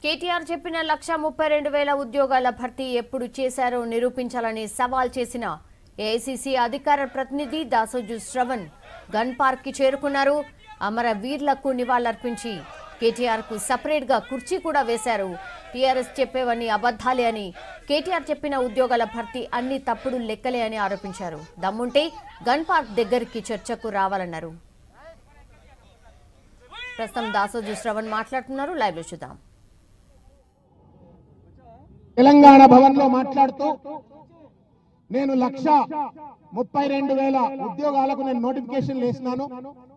కేటీఆర్ చెప్పిన లక్ష ముప్పై రెండు వేల ఉద్యోగాల భర్తీ ఎప్పుడు చేశారో నిరూపించాలని సవాల్ చేసిన ఏఐసిసి అధికార ప్రతినిధి దాసోజు శ్రవణ్ గన్ పార్క్ కి చేరుకున్నారు అమరవీర్లకు నివాళులర్పించి కేటీఆర్ కు సపరేట్ గా కుర్చీ కూడా వేశారు టీఆర్ఎస్ చెప్పేవన్నీ అబద్ధాలే అని కేటీఆర్ చెప్పిన ఉద్యోగాల భర్తీ అన్ని తప్పుడు లెక్కలే అని ఆరోపించారు దమ్ముంటే గన్ పార్క్ దగ్గరికి చర్చకు రావాలన్నారు ప్రస్తుతం దాసోజు శ్రవణ్ మాట్లాడుతున్నారు లైవ్ లో చూద్దాం తెలంగాణ భవన్ లో మాట్లాడుతూ నేను లక్ష ముప్పై రెండు వేల ఉద్యోగాలకు నేను నోటిఫికేషన్ వేసినాను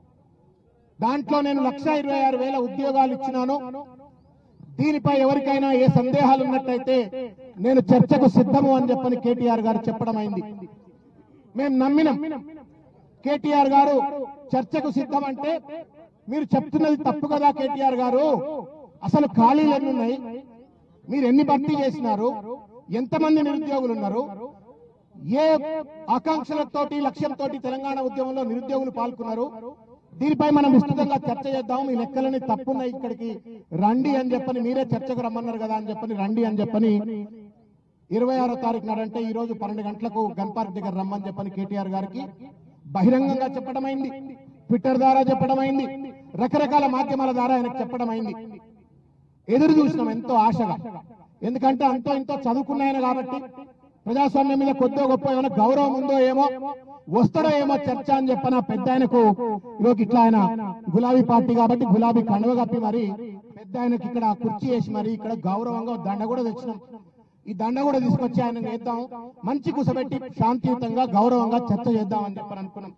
దాంట్లో నేను లక్ష ఇరవై ఆరు వేల ఉద్యోగాలు ఇచ్చినాను దీనిపై ఎవరికైనా ఏ సందేహాలు ఉన్నట్టయితే నేను చర్చకు సిద్ధము అని చెప్పని కేటీఆర్ గారు చెప్పడం అయింది మేము నమ్మినాం కేటీఆర్ గారు చర్చకు సిద్ధం అంటే మీరు చెప్తున్నది తప్పు కదా కేటీఆర్ గారు అసలు ఖాళీలు ఎన్ని ఉన్నాయి మీరు ఎన్ని భర్తీ చేసినారు ఎంతమంది నిరుద్యోగులు ఉన్నారు ఏ ఆకాంక్షలతోటి లక్ష్యంతో తెలంగాణ ఉద్యమంలో నిరుద్యోగులు పాల్గొన్నారు దీనిపై మనం విస్తృతంగా చర్చ చేద్దాం మీ లెక్కలని తప్పున్నాయి ఇక్కడికి రండి అని చెప్పని మీరే చర్చకు రమ్మన్నారు కదా అని చెప్పని రండి అని చెప్పని ఇరవై ఆరో తారీఖు నాడంటే ఈ రోజు పన్నెండు గంటలకు గన్ పార్క్ దగ్గర రమ్మని చెప్పని కేటీఆర్ గారికి బహిరంగంగా చెప్పడమైంది ట్విట్టర్ ద్వారా చెప్పడమైంది రకరకాల మాధ్యమాల ద్వారా ఆయనకు చెప్పడమైంది ఎదురు చూసినాం ఎంతో ఆశగా ఎందుకంటే అంతో ఇంతో చదువుకున్నాయన కాబట్టి ప్రజాస్వామ్యం మీద కొద్దో గొప్ప ఏమైనా గౌరవం ఉందో ఏమో వస్తాడో ఏమో చర్చ అని చెప్పిన పెద్ద ఆయనకు ఈరోజు ఇట్లా ఆయన గులాబీ పార్టీ కాబట్టి గులాబీ కండువ కప్పి మరి పెద్ద ఆయనకి ఇక్కడ కుర్చీ వేసి మరి ఇక్కడ గౌరవంగా ఓ దండ కూడా తెచ్చినాం ఈ దండ కూడా తీసుకొచ్చి ఆయన చేద్దాం మంచి కుసబెట్టి శాంతియుతంగా గౌరవంగా చర్చ చేద్దాం అని చెప్పని అనుకున్నాం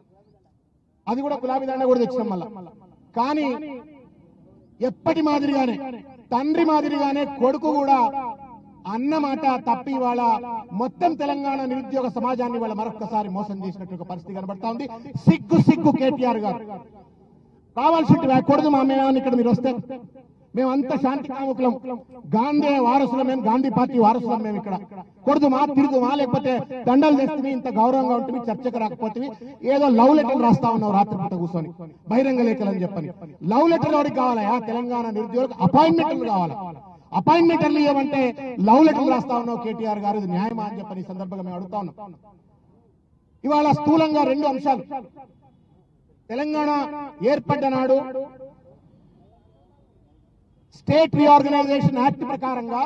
అది కూడా గులాబీ దండ కూడా తెచ్చినాం మళ్ళా కానీ ఎప్పటి మాదిరిగానే తండ్రి మాదిరిగానే కొడుకు కూడా అన్న మాట తప్పి వాళ్ళ మొత్తం తెలంగాణ నిరుద్యోగ సమాజాన్ని వాళ్ళ మరొక్కసారి మోసం చేసినట్టు ఒక పరిస్థితి కనబడతా ఉంది సిగ్గు సిగ్గు కేటీఆర్ గారు కావాల్సి కూడదు మా మేము ఇక్కడ మీరు వస్తే మేమంతా శాంతి కాముకులం గాంధీ వారసులం మేము గాంధీ పార్టీ వారసులం మేము ఇక్కడ కొడుదుమా తిరుగుమా లేకపోతే దండలు తెస్తుంది ఇంత గౌరవంగా ఉంటుంది చర్చకు రాకపోతే ఏదో లవ్ లెటర్ రాస్తా ఉన్నావు రాత్రి పూట కూర్చొని బహిరంగ లేఖలు అని చెప్పని లవ్ లెటర్ ఎవరికి కావాలా తెలంగాణ నిరుద్యోగులకు అపాయింట్మెంట్లు కావాలా అపాయింట్మెంట్లు ఇవ్వమంటే లవ్ లెటర్ రాస్తా ఉన్నావు కేటీఆర్ గారు ఇది న్యాయమా అని చెప్పని ఈ సందర్భంగా మేము అడుగుతా ఉన్నాం ఇవాళ స్థూలంగా రెండు అంశాలు తెలంగాణ ఏర్పడ్డ నాడు స్టేట్ రీఆర్గనైజేషన్ యాక్ట్ ప్రకారంగా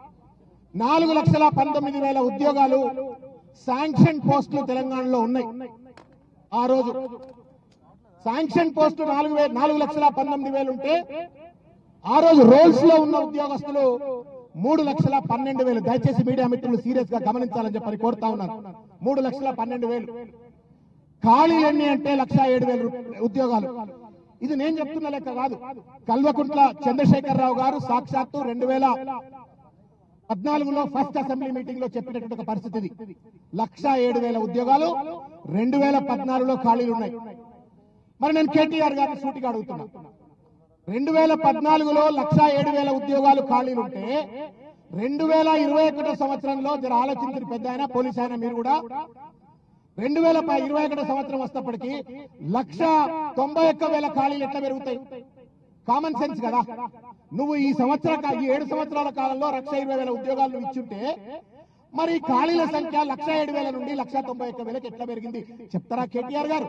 నాలుగు లక్షల పంతొమ్మిది వేల ఉద్యోగాలు శాంక్షన్ పోస్టులు తెలంగాణలో ఉన్నాయి ఆ రోజు శాంక్షన్ పోస్టులు నాలుగు వే- నాలుగు లక్షల పంతొమ్మిది వేలు ఉంటే ఆ రోజు రోల్స్ లో ఉన్న ఉద్యోగస్తులు మూడు లక్షల పన్నెండు వేలు దయచేసి మీడియా మిత్రులు సీరియస్ గా గమనించాలని చెప్పని కోరుతా ఉన్నారు మూడు లక్షల పన్నెండు వేలు ఖాళీలు ఎన్ని అంటే లక్ష ఏడు వేలు ఉద్యోగాలు ఇది నేను చెప్తున్న లెక్క కాదు కల్వకుంట్ల చంద్రశేఖరరావు గారు సాక్షాత్తు రెండు వేల పద్నాలుగులో ఫస్ట్ అసెంబ్లీ మీటింగ్ లో చెప్పినటువంటి ఒక పరిస్థితి ఇది లక్ష ఏడు వేల ఉద్యోగాలు రెండు వేల పద్నాలుగులో ఖాళీలు ఉన్నాయి మరి నేను కేటీఆర్ గారిని సూటిగా అడుగుతున్నా రెండు వేల పద్నాలుగులో లక్ష ఏడు వేల ఉద్యోగాలు ఖాళీలు ఉంటే రెండు వేల ఇరవై ఒకటో సంవత్సరంలో జర ఆలోచించిన పెద్ద ఆయన పోలీస్ ఆయన మీరు కూడా రెండు వేల ప- ఇరవై ఒకటో సంవత్సరం వస్తప్పటికి లక్ష తొంభై ఒక్క వేల ఖాళీలు ఎట్లా పెరుగుతాయి కామన్ సెన్స్ కదా నువ్వు ఈ సంవత్సర కా- ఈ ఏడు సంవత్సరాల కాలంలో లక్ష ఇరవై వేల ఉద్యోగాలు నువ్వు ఇచ్చుంటే మరి ఈ ఖాళీల సంఖ్య లక్ష ఏడు వేల నుండి లక్ష తొంభై ఒక్క వేలకు ఎట్లా పెరిగింది చెప్తారా కేటీఆర్ గారు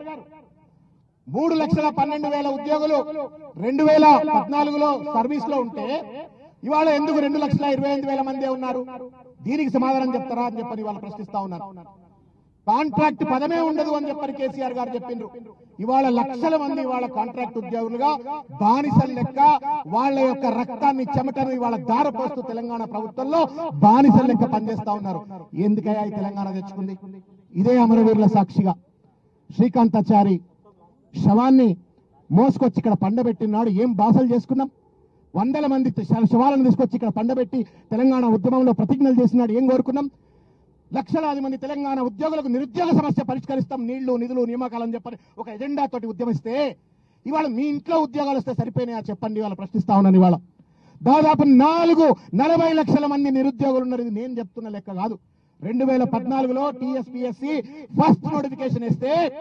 మూడు లక్షల పన్నెండు వేల ఉద్యోగులు రెండు వేల పద్నాలుగులో సర్వీస్ లో ఉంటే ఇవాళ ఎందుకు రెండు లక్షల ఇరవై ఎనిమిది వేల మందే ఉన్నారు దీనికి సమాధానం చెప్తారా అని చెప్పని వాళ్ళు ప్రశ్నిస్తా ఉన్నారు కాంట్రాక్ట్ పదమే ఉండదు అని చెప్పని కేసీఆర్ గారు చెప్పిండ్రు ఇవాళ లక్షల మంది ఇవాళ కాంట్రాక్ట్ ఉద్యోగులుగా బానిసల లెక్క వాళ్ళ యొక్క రక్తాన్ని చెమటను ఇవాళ దారపోస్తూ తెలంగాణ ప్రభుత్వంలో బానిసల లెక్క పనిచేస్తా ఉన్నారు ఎందుకయ్యా ఈ తెలంగాణ తెచ్చుకుంది ఇదే అమరవీరుల సాక్షిగా శ్రీకాంతాచారి శవాన్ని మోసుకొచ్చి ఇక్కడ పండబెట్టినాడు ఏం బాసలు చేసుకున్నాం వందల మంది శ- శవాలను తీసుకొచ్చి ఇక్కడ పండబెట్టి తెలంగాణ ఉద్యమంలో ప్రతిజ్ఞలు చేసినాడు ఏం కోరుకున్నాం లక్షలాది మంది తెలంగాణ ఉద్యోగులకు నిరుద్యోగ సమస్య పరిష్కరిస్తాం నీళ్లు నిధులు నియామకాలని చెప్పని ఒక ఎజెండా తోటి ఉద్యమిస్తే ఇవాళ మీ ఇంట్లో ఉద్యోగాలు వస్తే సరిపోయినాయా చెప్పండి ఇవాళ ప్రశ్నిస్తా ఉన్నాను ఇవాళ దాదాపు నాలుగు నలభై లక్షల మంది నిరుద్యోగులు ఉన్నారు ఇది నేను చెప్తున్న లెక్క కాదు రెండు వేల పద్నాలుగులో టీఎస్పీఎస్సి ఫస్ట్ నోటిఫికేషన్ ఇస్తే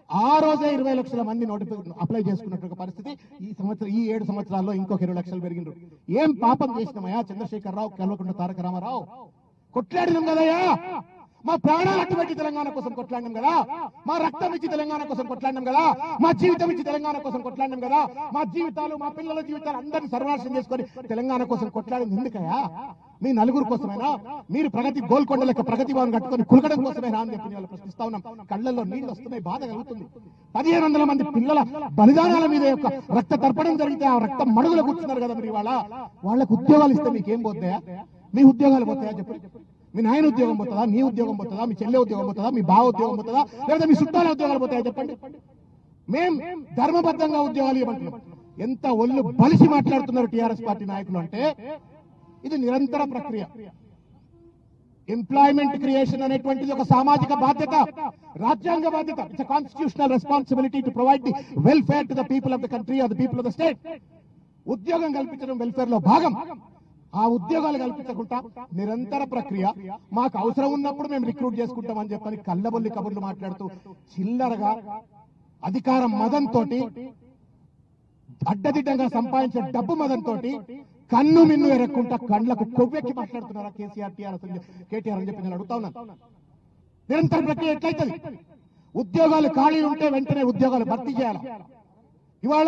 ఆ రోజే ఇరవై లక్షల మంది నోటిఫికేషన్ అప్లై చేసుకున్నట్టు పరిస్థితి ఈ సంవత్సరం ఈ ఏడు సంవత్సరాల్లో ఇంకొక ఇరవై లక్షలు పెరిగిండ్రు ఏం పాపం చేసినామయ్యా చంద్రశేఖరరావు కల్వకుంట్ల తారక రామారావు కొట్లాడినాం కదయ్యా మా ప్రాణాలు అట్టుబెట్టి తెలంగాణ కోసం కొట్లాడినాం కదా మా రక్తం ఇచ్చి తెలంగాణ కోసం కొట్లాడినాం కదా మా జీవితం ఇచ్చి తెలంగాణ కోసం కొట్లాడినాం కదా మా జీవితాలు మా పిల్లల జీవితాలు అందరినీ సర్వనాశనం చేసుకొని తెలంగాణ కోసం కొట్లాడింది ఎందుకయ్యా మీ నలుగురు కోసమేనా మీరు ప్రగతి గోల్కొండ లెక్క ప్రగతి భవన్ కట్టుకొని కులకడం కోసమేనా అని చెప్పి వాళ్ళు ప్రశ్నిస్తా ఉన్నాం కళ్ళల్లో నీళ్లు వస్తున్నాయి బాధ కలుగుతుంది పదిహేను వందల మంది పిల్లల బలిదానాల మీద యొక్క రక్త తర్పణం జరిగితే ఆ రక్తం మడుగులో కూర్చున్నారు కదా మీరు ఇవాళ వాళ్ళకు ఉద్యోగాలు ఇస్తే మీకేం పోతాయా మీ ఉద్యోగాలు పోతాయా చెప్పండి మీ నాయన ఉద్యోగం పోతుందా నీ ఉద్యోగం పోతుందా మీ చెల్లె ఉద్యోగం పోతుందా మీ బావ ఉద్యోగం పోతుందా లేదా మీ చుట్టాల ఉద్యోగాలు పోతాయా చెప్పండి మేం ధర్మబద్ధంగా ఉద్యోగాలు ఇవ్వమంటున్నాం ఎంత ఒళ్ళు బలిసి మాట్లాడుతున్నారు టిఆర్ఎస్ పార్టీ నాయకులు అంటే ఇది నిరంతర ప్రక్రియ ఎంప్లాయ్మెంట్ క్రియేషన్ అనేటువంటిది ఒక సామాజిక బాధ్యత రాజ్యాంగ బాధ్యత it's constitutional responsibility to provide the welfare to the people of the country of the people of the state ఉద్యోగం కల్పించడం వెల్ఫేర్ లో భాగం ఆ ఉద్యోగాలు కల్పించకుండా నిరంతర ప్రక్రియ మాకు అవసరం ఉన్నప్పుడు మేము రిక్రూట్ చేసుకుంటామని చెప్పని కళ్ళబొల్లి కబుర్లు మాట్లాడుతూ చిల్లరగా అధికారం మదంతో అడ్డదిడ్డంగా సంపాదించిన డబ్బు మదంతో కన్ను మిన్ను ఎరక్కుంటా కండ్లకు కొవ్వెక్కి మాట్లాడుతున్నారా కేసీఆర్ టీఆర్ఎస్ అని చెప్పి- కేటీఆర్ అని చెప్పి నేను అడుగుతా ఉన్నాను నిరంతర ప్రక్రియ ఎట్లయితది ఉద్యోగాలు ఖాళీ ఉంటే వెంటనే ఉద్యోగాలు భర్తీ చేయాలి ఇవాళ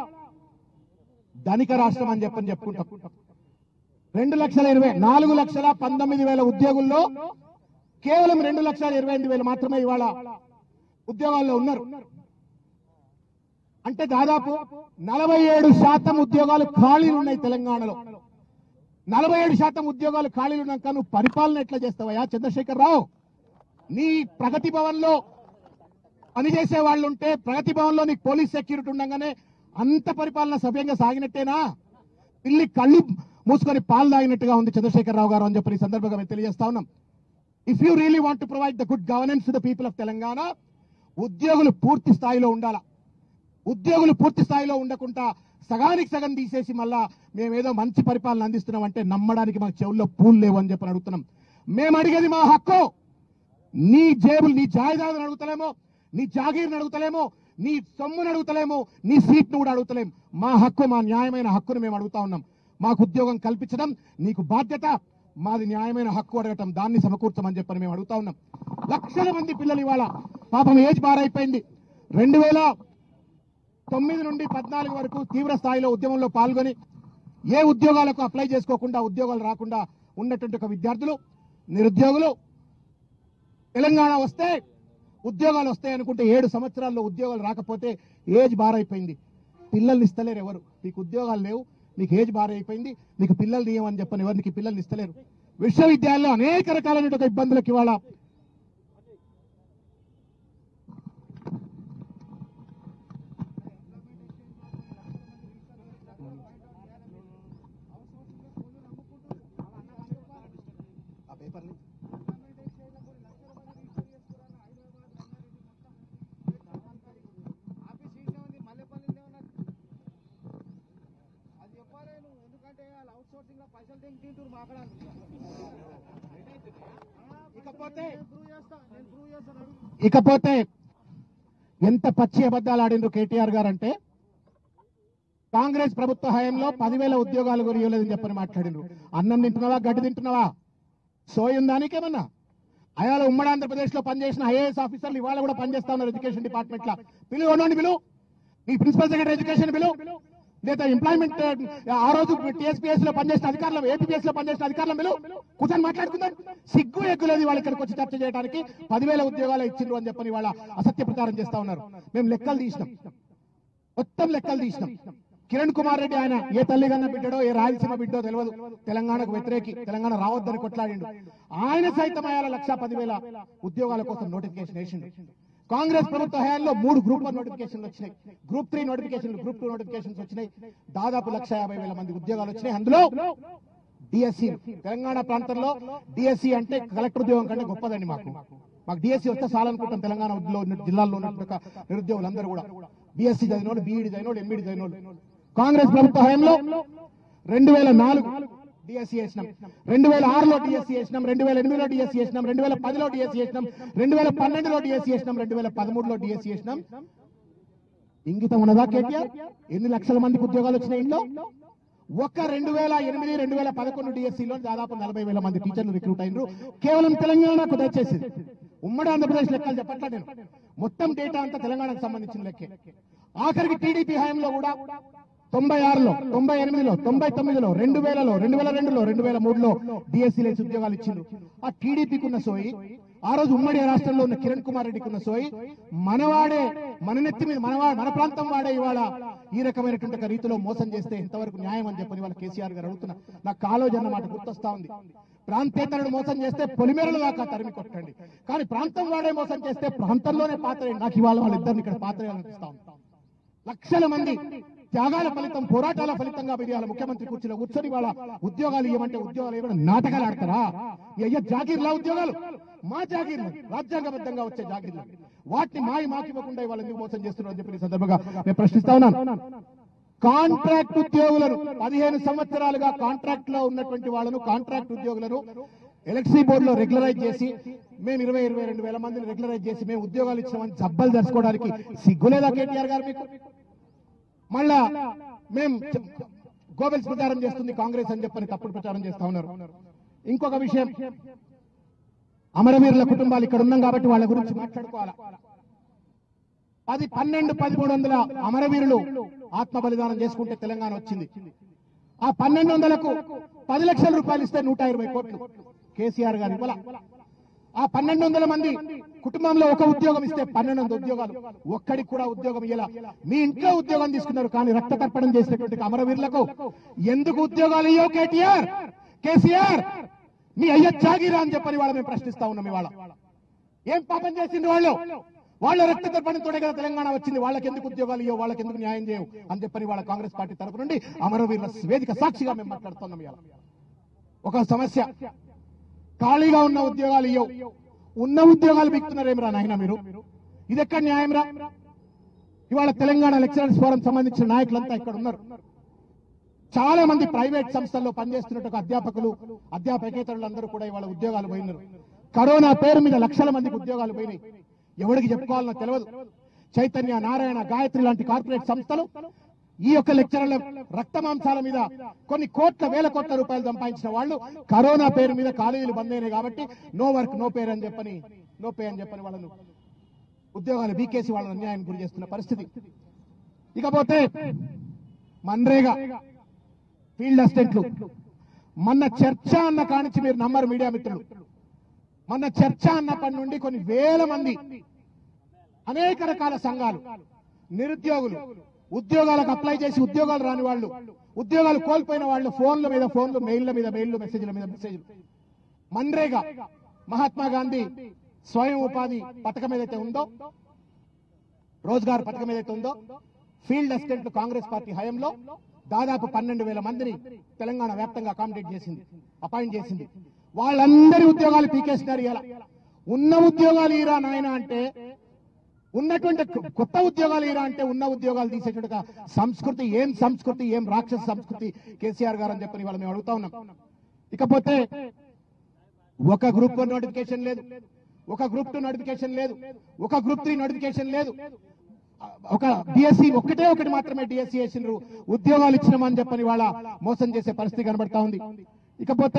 ధనిక రాష్ట్రం అని చెప్పని చెప్పుకుంటాం రెండు లక్షల ఇరవై నాలుగు లక్షల పంతొమ్మిది వేల ఉద్యోగుల్లో కేవలం రెండు లక్షల ఇరవై ఎనిమిది వేలు మాత్రమే ఇవాళ ఉద్యోగాల్లో ఉన్నారు అంటే దాదాపు నలభై ఏడు శాతం ఉద్యోగాలు ఖాళీలు ఉన్నాయి తెలంగాణలో నలభై ఏడు శాతం ఉద్యోగాలు ఖాళీలు ఉన్నాక నువ్వు పరిపాలన ఎట్లా చేస్తావయ్యా చంద్రశేఖర్ రావు నీ ప్రగతి భవన్ లో పనిచేసే వాళ్ళు ఉంటే ప్రగతి భవన్ లో నీకు పోలీస్ సెక్యూరిటీ ఉండగానే అంత పరిపాలన సవ్యంగా సాగినట్టేనా పిల్లి కళ్ళు మూసుకొని పాలు తాగినట్టుగా ఉంది చంద్రశేఖర్ రావు గారు అని చెప్పి ఈ సందర్భంగా మేము తెలియజేస్తా ఉన్నాం if you really want to provide the good governance to the people of Telangana ఉద్యోగులు పూర్తి స్థాయిలో ఉండాలా ఉద్యోగులు పూర్తి స్థాయిలో ఉండకుండా సగానికి సగం తీసేసి మళ్ళా మేమేదో మంచి పరిపాలన అందిస్తున్నాం అంటే నమ్మడానికి మాకు చెవుల్లో పూలు లేవు అని చెప్పని అడుగుతున్నాం మేము అడిగేది మా హక్కు నీ జేబులు నీ జాయిదాదును అడుగుతలేమో నీ జాగీర్ని అడుగుతలేమో నీ సొమ్మును అడుగుతలేమో నీ సీట్ను కూడా అడుగుతలేం మా హక్కు మా న్యాయమైన హక్కును మేము అడుగుతా ఉన్నాం మాకు ఉద్యోగం కల్పించడం నీకు బాధ్యత మాది న్యాయమైన హక్కు అడగటం దాన్ని సమకూర్చమని చెప్పని మేము అడుగుతా ఉన్నాం లక్షల మంది పిల్లలు ఇవాళ పాపం ఏజ్ బారైపోయింది రెండు వేల తొమ్మిది నుండి పద్నాలుగు వరకు తీవ్ర స్థాయిలో ఉద్యమంలో పాల్గొని ఏ ఉద్యోగాలకు అప్లై చేసుకోకుండా ఉద్యోగాలు రాకుండా ఉన్నటువంటి ఒక విద్యార్థులు నిరుద్యోగులు తెలంగాణ వస్తే ఉద్యోగాలు వస్తాయి అనుకుంటే ఏడు సంవత్సరాల్లో ఉద్యోగాలు రాకపోతే ఏజ్ బారైపోయింది పిల్లల్ని ఇస్తలేరు ఎవరు మీకు ఉద్యోగాలు లేవు మీకు ఏజ్ బారైపోయింది మీకు పిల్లలు తీయమని చెప్పని ఎవరికి పిల్లల్ని ఇస్తలేరు విశ్వవిద్యాలయంలో అనేక రకాలైన ఇబ్బందులకు ఇవాళ ఆ పేపర్ని ఆఫీస్ ఈడనే ఉంది మల్లెపల్లిలో ఉన్నది అది చెప్పాలి నువ్వు ఎందుకంటే వాళ్ళు అవుట్ సోర్సింగ్ లో పైసలు తెగి తింటారు మాట్లాడాలి ఇకపోతే నేను ప్రూవ్ చేస్తా నేను ప్రూవ్ చేస్తాను అడుగు. ఇకపోతే ఎంత పచ్చి అబద్ధాలు ఆడిండ్రు కేటీఆర్ గారు అంటే కాంగ్రెస్ ప్రభుత్వ హయాంలో పదివేల ఉద్యోగాలు కూడా ఇవ్వలేదని చెప్పని మాట్లాడిండ్రు అన్నం తింటున్నావా గడ్డి తింటున్నావా సోయం దానికేమన్నా అయాల ఉమ్మడి ఆంధ్రప్రదేశ్ లో పనిచేసిన ఐఏఎస్ ఆఫీసర్లు ఇవాళ కూడా పనిచేస్తా ఉన్నారు ఎడ్యుకేషన్ డిపార్ట్మెంట్ లో పిలువు ఉండండి పిలువు మీ ప్రిన్సిపల్ సెక్రటరీ ఎడ్యుకేషన్ పిలువు లేదా ఎంప్లాయ్మెంట్ ఆ రోజు టీఎస్పీఎస్ లో పనిచేసిన అధికారులు ఏపీఎస్ లో పనిచేసిన అధికారులు పిలువు కూర్చొని మాట్లాడుకుందాం సిగ్గు ఎగ్గులేదు వాళ్ళు ఇక్కడికి వచ్చి చర్చ చేయడానికి పదివేల ఉద్యోగాలు ఇచ్చిండ్రు అని చెప్పని వాళ్ళ అసత్య ప్రచారం చేస్తా ఉన్నారు మేము లెక్కలు తీసినాం మొత్తం లెక్కలు తీసినాం కిరణ్ కుమార్ రెడ్డి ఆయన ఏ తల్లి కన్నా బిడ్డడో ఏ రాయలసీమ బిడ్డో తెలియదు తెలంగాణకు వ్యతిరేకి తెలంగాణ రావద్దని కొట్లాడిండు ఆయన సైతం అయ్యాల లక్ష పదివేల ఉద్యోగాల కోసం నోటిఫికేషన్ వేసిండు కాంగ్రెస్ ప్రభుత్వ హయాంలో మూడు గ్రూప్ వన్ నోటిఫికేషన్లు వచ్చినాయి గ్రూప్ త్రీ నోటిఫికేషన్లు గ్రూప్ టూ నోటిఫికేషన్స్ వచ్చినాయి దాదాపు లక్ష యాభై వేల మంది ఉద్యోగాలు వచ్చినాయి అందులో డిఎస్సి తెలంగాణ ప్రాంతంలో డిఎస్సి అంటే కలెక్టర్ ఉద్యోగం కంటే గొప్పదండి మాకు మాకు డిఎస్సి వస్తే చాలనుకుంటాం తెలంగాణ లో ఉన్న జిల్లాల్లో ఉన్న నిరుద్యోగులందరూ కూడా బిఎస్సి చదివినోళ్ళు బీఈడి చదివినోళ్ళు ఎంఈడి చదివినోళ్ళు కాంగ్రెస్ ప్రభుత్వ హయాంలో రెండు వేల నాలుగు డిఎస్సీ చేసినాం రెండు వేల ఆరులో డిఎస్సీ చేసినాం రెండు వేల ఎనిమిదిలో డిఎస్సీ చేసినాం రెండు వేల పదిలో డిఎస్సీ చేసినాం రెండు వేల పన్నెండులో డిఎస్సీ చేసినాం రెండు వేల పదమూడులో డిఎస్సీ చేసినాం ఇంగితం ఉన్నదా కేటీఆర్ ఎన్ని లక్షల మందికి ఉద్యోగాలు వచ్చినాయి ఇంట్లో ఒక్క రెండు వేల ఎనిమిది రెండు వేల పదకొండు డిఎస్సీలో దాదాపు నలభై వేల మంది టీచర్లు రిక్రూట్ అయినరు కేవలం తెలంగాణకు దయచేసి ఉమ్మడి ఆంధ్రప్రదేశ్ లెక్కలు చెప్పట్లా నేను మొత్తం డేటా అంతా తెలంగాణకు సంబంధించిన లెక్కే ఆఖరికి టీడీపీ హయాంలో కూడా తొంభై ఆరులో తొంభై ఎనిమిదిలో తొంభై తొమ్మిదిలో రెండు వేలలో రెండు వేల రెండులో రెండు వేల మూడులో డిఎస్సీ లేచి ఉద్యోగాలు ఇచ్చిండ్రు ఆ టీడీపీకి ఉన్న సోయి ఆ రోజు ఉమ్మడి రాష్ట్రంలో ఉన్న కిరణ్ కుమార్ రెడ్డికి ఉన్న సోయి మనవాడే మన నెత్తి మీద మనవా మన ప్రాంతం వాడే ఇవాళ ఈ రకమైనటువంటి ఒక రీతిలో మోసం చేస్తే ఎంతవరకు న్యాయం అని చెప్పని వాళ్ళ కేసీఆర్ గారు అడుగుతున్నా నాకు కాలోజీ అన్న మాట గుర్తొస్తా ఉంది ప్రాంతేతరుడు మోసం చేస్తే పొలిమేరల దాకా తరిమి కొట్టండి కానీ ప్రాంతం వాడే మోసం చేస్తే ప్రాంతంలోనే పాత్ర నాకు ఇవాళ వాళ్ళిద్దరిని ఇక్కడ పాత్ర అనిపిస్తా ఉంది లక్షల మంది త్యాగాల ఫలితం పోరాటాల ఫలితంగా మీరు ఇవాళ ముఖ్యమంత్రి కుర్చీలో కూర్చొని వాళ్ళ ఉద్యోగాలు ఇవ్వమంటే ఉద్యోగాలు ఇవ్వడం నాటకాలు ఆడతారా ఈ అయ్యా జాగీర్లా ఉద్యోగాలు మా జాగీర్లు రాజ్యాంగబద్ధంగా వచ్చే జాగీర్లు వాటిని మాయి మాకి ఇవ్వకుండా ఇవాళ ఎందుకు మోసం చేస్తున్నారు అని చెప్పి ఈ సందర్భంగా నేను ప్రశ్నిస్తా ఉన్నాను కాంట్రాక్ట్ ఉద్యోగులను పదిహేను సంవత్సరాలుగా కాంట్రాక్ట్ లో ఉన్నటువంటి వాళ్ళను కాంట్రాక్ట్ ఉద్యోగులను ఎలక్ట్రిసిటీ బోర్డులో రెగ్యులరైజ్ చేసి మేము ఇరవై ఇరవై రెండు వేల మందిని రెగ్యులరైజ్ చేసి మేము ఉద్యోగాలు ఇచ్చామని జబ్బలు తెరుచుకోవడానికి సిగ్గులేదా కేటీఆర్ గారు మీకు మళ్ళా మేము గోబెల్స్ ప్రచారం చేస్తుంది కాంగ్రెస్ అని చెప్పని తప్పుడు ప్రచారం చేస్తా ఉన్నారు ఇంకొక విషయం అమరవీరుల కుటుంబాలు ఇక్కడ ఉన్నాం కాబట్టి వాళ్ళ గురించి మాట్లాడుకోవాలా పది పన్నెండు పదమూడు వందల అమరవీరులు ఆత్మ బలిదానం చేసుకుంటే తెలంగాణ వచ్చింది ఆ పన్నెండు వందలకు పది లక్షల రూపాయలు ఇస్తే నూట ఇరవై కోట్లు కేసీఆర్ గారు ఇవ్వాల ఆ పన్నెండు వందల మంది కుటుంబంలో ఒక ఉద్యోగం ఇస్తే పన్నెండు వందల ఉద్యోగాలు ఒక్కడికి కూడా ఉద్యోగం ఇయ్యాల మీ ఇంట్లో ఉద్యోగం తీసుకున్నారు కానీ రక్త తర్పణం చేసినటువంటి అమరవీరులకు ఎందుకు ఉద్యోగాలు ఇయ్యో కేటీఆర్ కేసీఆర్ మీ అయ్య జాగిరా అని చెప్పని వాళ్ళ మేము ప్రశ్నిస్తా ఉన్నాం ఇవాళ ఏం పాపం చేసిండ్రు వాళ్ళు వాళ్ళ రక్త తర్పణంతోనే కదా తెలంగాణ వచ్చింది వాళ్ళకి ఎందుకు ఉద్యోగాలు ఇవ్వవు వాళ్ళకి ఎందుకు న్యాయం చేయవు అని చెప్పని వాళ్ళ కాంగ్రెస్ పార్టీ తరపు నుండి అమరవీరుల వేదిక సాక్షిగా మేము మాట్లాడుతున్నాం ఇవాళ ఒక సమస్య ఖాళీగా ఉన్న ఉద్యోగాలు ఇవ్వవు ఉన్న ఉద్యోగాలు బిక్తున్నారేమిరా నాయన మీరు ఇది ఎక్కడ న్యాయం రా ఇవాళ తెలంగాణ లెక్చరర్స్ ఫోరం సంబంధించిన నాయకులంతా ఇక్కడ ఉన్నారు చాలా మంది ప్రైవేట్ సంస్థల్లో పనిచేస్తున్నట్టు ఒక అధ్యాపకులు అధ్యాపకేతరులందరూ కూడా ఇవాళ ఉద్యోగాలు పోయినారు కరోనా పేరు మీద లక్షల మందికి ఉద్యోగాలు పోయినాయి ఎవరికి చెప్పుకోవాలనో తెలియదు చైతన్య నారాయణ గాయత్రి లాంటి కార్పొరేట్ సంస్థలు ఈ యొక్క లెక్చరర్ల రక్త మాంసాల మీద కొన్ని కోట్ల వేల కోట్ల రూపాయలు సంపాదించిన వాళ్ళు కరోనా పేరు మీద కాలేజీలు బంద్ అయినాయి కాబట్టి నో వర్క్ నో పేర్ అని చెప్పని నో పే అని చెప్పని వాళ్ళను ఉద్యోగాలు బీకేసి వాళ్ళని అన్యాయం గురి చేస్తున్న పరిస్థితి ఇకపోతే మన్రేగా ఫీల్డ్ అసిస్టెంట్లు మొన్న చర్చ అన్న కానించి మీరు నమ్మరు మీడియా మిత్రులు మొన్న చర్చ అన్నప్పటి నుండి కొన్ని వేల మంది అనేక రకాల సంఘాలు నిరుద్యోగులు ఉద్యోగాలకు అప్లై చేసి ఉద్యోగాలు రాని వాళ్ళు ఉద్యోగాలు కోల్పోయిన వాళ్ళు ఫోన్ల మీద ఫోన్లు మెయిల్ల మీద మెయిల్లు మెసేజ్ల మీద మెసేజ్లు మన్రేగా మహాత్మా గాంధీ స్వయం ఉపాధి పథకం ఏదైతే ఉందో రోజ్గార్ పథకం ఏదైతే ఉందో ఫీల్డ్ అసిస్టెంట్లు కాంగ్రెస్ పార్టీ హయాంలో దాదాపు పన్నెండు వేల మందిని తెలంగాణ వ్యాప్తంగా అకామిడేట్ చేసింది అపాయింట్ చేసింది వాళ్ళందరి ఉద్యోగాలు పీకేస్తున్నారు ఇలా ఉన్న ఉద్యోగాలు ఈరా నాయన అంటే ఉన్నటువంటి కొ- కొత్త ఉద్యోగాలు ఈరా అంటే ఉన్న ఉద్యోగాలు తీసేటువంటి ఒక సంస్కృతి ఏం సంస్కృతి ఏం రాక్షస సంస్కృతి కేసీఆర్ గారు అని చెప్పని వాళ్ళు మేము అడుగుతా ఉన్నాం ఇకపోతే ఒక గ్రూప్ వన్ నోటిఫికేషన్ లేదు ఒక గ్రూప్ టూ నోటిఫికేషన్ లేదు ఒక గ్రూప్ త్రీ నోటిఫికేషన్ లేదు ఒక డిఎస్సి ఒక్కటే ఒకటి మాత్రమే డిఎస్సి వేసిండ్రు ఉద్యోగాలు ఇచ్చినామని చెప్పని వాళ్ళ మోసం చేసే పరిస్థితి కనబడతా ఉంది ఇకపోతే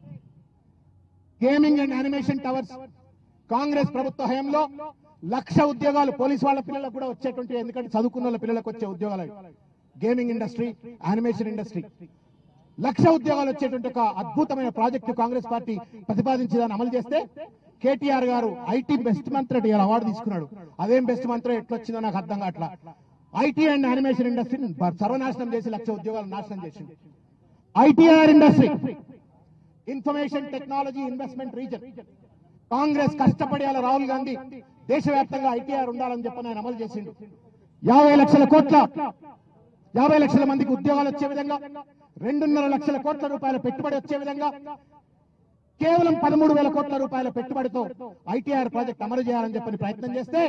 gaming and animation towers Congress ప్రభుత్వ హయాంలో లక్ష ఉద్యోగాలు పోలీస్ వాళ్ళ పిల్లలకు కూడా వచ్చేటువంటి ఎందుకంటే చదువుకున్న వాళ్ళ పిల్లలకు వచ్చే ఉద్యోగాలు అవి. Gaming industry animation industry lakh ఉద్యోగాలు వచ్చేటువంటి ఒక అద్భుతమైన ప్రాజెక్టు కాంగ్రెస్ పార్టీ ప్రతిపాదించి దాన్ని అమలు చేస్తే కేటీఆర్ గారు ఐటీ బెస్ట్ మంత్రి అంటే ఇవాళ అవార్డు తీసుకున్నాడు అదేం బెస్ట్ మంత్రి ఎట్లొచ్చిందో నాకు అర్థం కావట్లా ఐటీ అండ్ యానిమేషన్ ఇండస్ట్రీని బ- సర్వనాశనం చేసి లక్ష ఉద్యోగాలు నాశనం చేసింది ITR industry information technology investment reason Congress కష్టపడి అలా రాహుల్ గాంధీ దేశవ్యాప్తంగా ఐటీఆర్ ఉండాలని చెప్పని ఆయన అమలు చేసిండు యాభై లక్షల కోట్ల యాభై లక్షల మందికి ఉద్యోగాలు వచ్చే విధంగా రెండున్నర లక్షల కోట్ల రూపాయల పెట్టుబడి వచ్చే విధంగా కేవలం పదమూడు వేల కోట్ల రూపాయల పెట్టుబడితో ఐటీఆర్ ప్రాజెక్ట్ అమలు చేయాలని చెప్పని ప్రయత్నం చేస్తే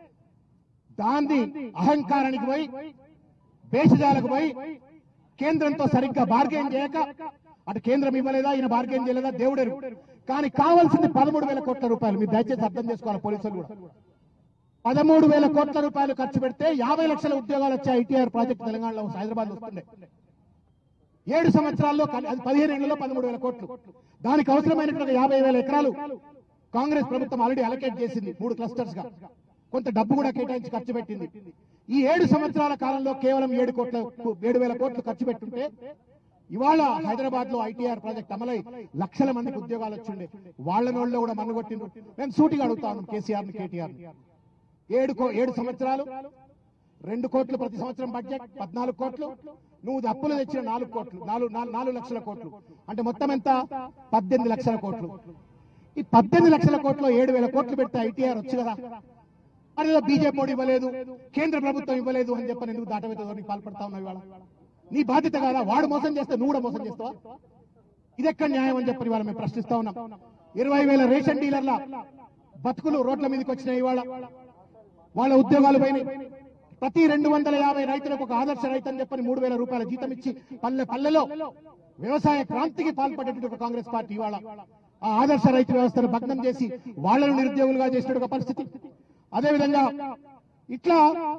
దాన్ని అహంకారానికి పోయి భేషజాలకు పోయి కేంద్రంతో సరిగ్గా బార్గెన్ చేయక అటు కేంద్రం ఇవ్వలేదా ఈయన బార్గెన్ చేయలేదా దేవుడెరు కానీ కావాల్సింది పదమూడు వేల కోట్ల రూపాయలు మీరు దయచేసి అర్థం చేసుకోవాలి పోలీసులు కూడా పదమూడు వేల కోట్ల రూపాయలు ఖర్చు పెడితే యాభై లక్షల ఉద్యోగాలు వచ్చాయి ఐటీఆర్ ప్రాజెక్ట్ తెలంగాణలో హైదరాబాద్ వస్తుండే ఏడు సంవత్సరాల్లో కల్- అది పదిహేను ఏళ్లలో పదమూడు వేల కోట్లు దానికి అవసరమైనటువంటి యాభై వేల ఎకరాలు కాంగ్రెస్ ప్రభుత్వం ఆల్రెడీ అలకేట్ చేసింది మూడు క్లస్టర్స్ గా కొంత డబ్బు కూడా కేటాయించి ఖర్చు పెట్టింది ఈ ఏడు సంవత్సరాల కాలంలో కేవలం ఏడు కోట్ల ఏడు వేల కోట్లు ఖర్చు పెట్టుంటే ఇవాళ హైదరాబాద్ లో ఐటీఆర్ ప్రాజెక్ట్ అమలై లక్షల మందికి ఉద్యోగాలు వచ్చిండే వాళ్ళ నోళ్ళలో కూడా మన్నుగొట్టిండ్రు మేము సూటిగా అడుగుతాను కేసీఆర్ ని కేటీఆర్ ని ఏడు కో- ఏడు సంవత్సరాలు రెండు కోట్లు ప్రతి సంవత్సరం బడ్జెట్ పద్నాలుగు కోట్లు నువ్వు అప్పులు తెచ్చిన నాలుగు కోట్లు నాలుగు నాలుగు- నాలుగు లక్షల కోట్లు అంటే మొత్తం ఎంత పద్దెనిమిది లక్షల కోట్లు ఈ పద్దెనిమిది లక్షల కోట్లు ఏడు వేల కోట్లు పెడితే ఐటీఆర్ వచ్చు కదా అదేదో బీజేపీ వాడు ఇవ్వలేదు కేంద్ర ప్రభుత్వం ఇవ్వలేదు అని చెప్పని ఎందుకు దాటవేతోనికి పాల్పడతా ఉన్నావు ఇవాళ నీ బాధ్యత కాదా వాడు మోసం చేస్తే నువ్వు కూడా మోసం చేస్తావా ఇదెక్కడ న్యాయం అని చెప్పని ఇవాళ మేము ప్రశ్నిస్తా ఉన్నాం ఇరవై వేల రేషన్ డీలర్ల బతుకులు రోడ్ల మీదకి వచ్చినాయి ఇవాళ వాళ్ళ ఉద్యోగాలు పోయినాయి ప్రతి రెండు వందల యాభై రైతులకు ఒక ఆదర్శ రైతు అని చెప్పని మూడు వేల రూపాయల జీతం ఇచ్చి పల్లె పల్లెలో వ్యవసాయ క్రాంతికి పాల్పడేటువంటి ఒక కాంగ్రెస్ పార్టీ ఇవాళ ఆ ఆదర్శ రైతు వ్యవస్థను భగ్నం చేసి వాళ్ళను నిరుద్యోగులుగా చేసిన ఒక పరిస్థితి అదేవిధంగా ఇట్లా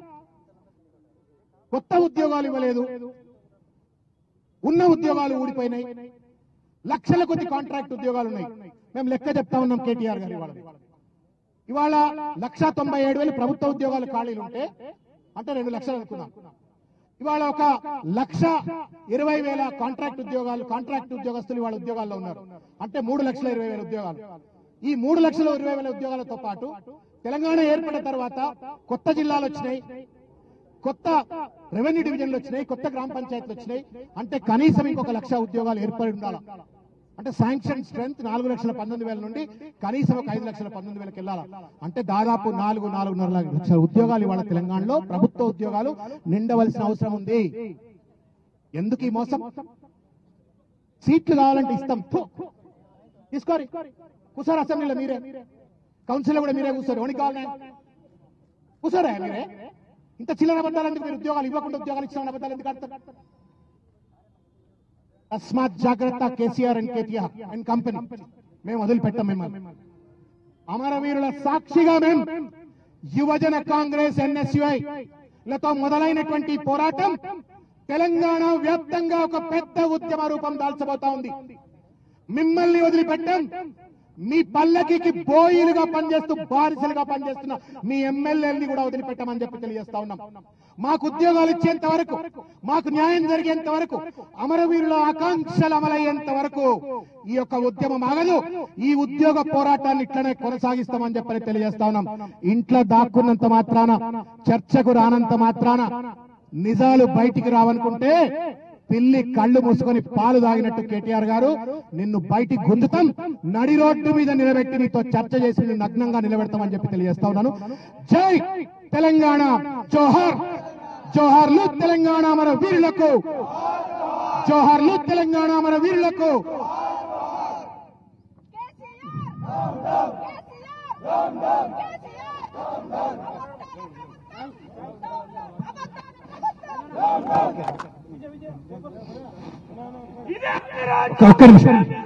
కొత్త ఉద్యోగాలు ఇవ్వలేదు ఉన్న ఉద్యోగాలు ఊడిపోయినాయి లక్షల కొద్ది కాంట్రాక్ట్ ఉద్యోగాలు ఉన్నాయి మేము లెక్క చెప్తా ఉన్నాం కేటీఆర్ గారు ఇవాళ ఇవాళ లక్ష తొంభై ఏడు వేలు ప్రభుత్వ ఉద్యోగాలు ఖాళీలు ఉంటే అంటే రెండు లక్షలు అనుకున్నాం ఇవాళ ఒక లక్ష ఇరవై వేల కాంట్రాక్ట్ ఉద్యోగాలు కాంట్రాక్ట్ ఉద్యోగస్తులు ఇవాళ ఉద్యోగాల్లో ఉన్నారు అంటే మూడు లక్షల ఇరవై వేల ఉద్యోగాలు ఈ మూడు లక్షల ఇరవై వేల ఉద్యోగాలతో పాటు తెలంగాణ ఏర్పడిన తర్వాత కొత్త జిల్లాలు వచ్చినాయి కొత్త రెవెన్యూ డివిజన్లు వచ్చినాయి కొత్త గ్రామ పంచాయతీలు వచ్చినాయి అంటే కనీసం ఇంకొక లక్ష ఉద్యోగాలు ఏర్పడి ఉండాలి అంటే శాంక్షన్ స్ట్రెంత్ నాలుగు లక్షల పంతొమ్మిది వేల నుండి కనీసం ఒక ఐదు లక్షల పంతొమ్మిది వేలకు వెళ్ళాలి అంటే దాదాపు నాలుగు నాలుగున్నర లక్షల ఉద్యోగాలు ఇవాళ తెలంగాణలో ప్రభుత్వ ఉద్యోగాలు నిండవలసిన అవసరం ఉంది ఎందుకు ఈ మోసం సీట్లు కావాలంటే ఇస్తాం ఫు. తీసుకోరి కూర్చోరు అసెంబ్లీలో మీరే కౌన్సిల్ కూడా మీరే కూర్చోరు ఎవరికి కావాలి కూర్చోరా మీరే ఇంత చిల్లర అబద్ధాలు ఎందుకు మీరు ఉద్యోగాలు ఇవ్వకుండా ఉద్యోగాలు ఇచ్చిన అబద్ధాలు ఎందుకు ఆడతారు తస్మాత్ జాగ్రత్త KCR and KTR and company మేము వదిలిపెట్టాం మిమ్మల్ని అమరవీరుల సాక్షిగా మేం యువజన కాంగ్రెస్ ఎన్ఎస్యుఐ లతో మొదలైనటువంటి ఈ పోరాటం తెలంగాణ వ్యాప్తంగా ఒక పెద్ద ఉద్యమ రూపం దాల్చబోతా ఉంది మిమ్మల్ని వదిలిపెట్టాం మీ పల్లకికి బోయిలుగా పనిచేస్తూ బారిసలుగా పనిచేస్తున్న మీ ఎమ్మెల్యేలని కూడా వదిలిపెట్టమని చెప్పి తెలియజేస్తా ఉన్నాం మాకు ఉద్యోగాలు ఇచ్చేంత వరకు మాకు న్యాయం జరిగేంత వరకు అమరవీరుల ఆకాంక్షలు అమలయ్యేంత వరకు ఈ యొక్క ఉద్యమం ఆగదు ఈ ఉద్యోగ పోరాటాన్ని ఇట్లనే కొనసాగిస్తామని చెప్పని తెలియజేస్తా ఉన్నాం ఇంట్లో దాక్కున్నంత మాత్రాన చర్చకు రానంత మాత్రాన నిజాలు బయటికి రావనుకుంటే పిల్లి కళ్ళు మూసుకొని పాలు తాగినట్టు కేటీఆర్ గారు నిన్ను బయటికి గుంజుతాం నడి రోడ్డు మీద నిలబెట్టి నీతో చర్చ చేసి నిన్ను నగ్నంగా నిలబెడతామని చెప్పి తెలియజేస్తా ఉన్నాను జై తెలంగాణ జోహార్ జోహార్లు తెలంగాణ మన వీరులకు జోహార్లు తెలంగాణ మన వీరులకు ఒక్క నిమిషం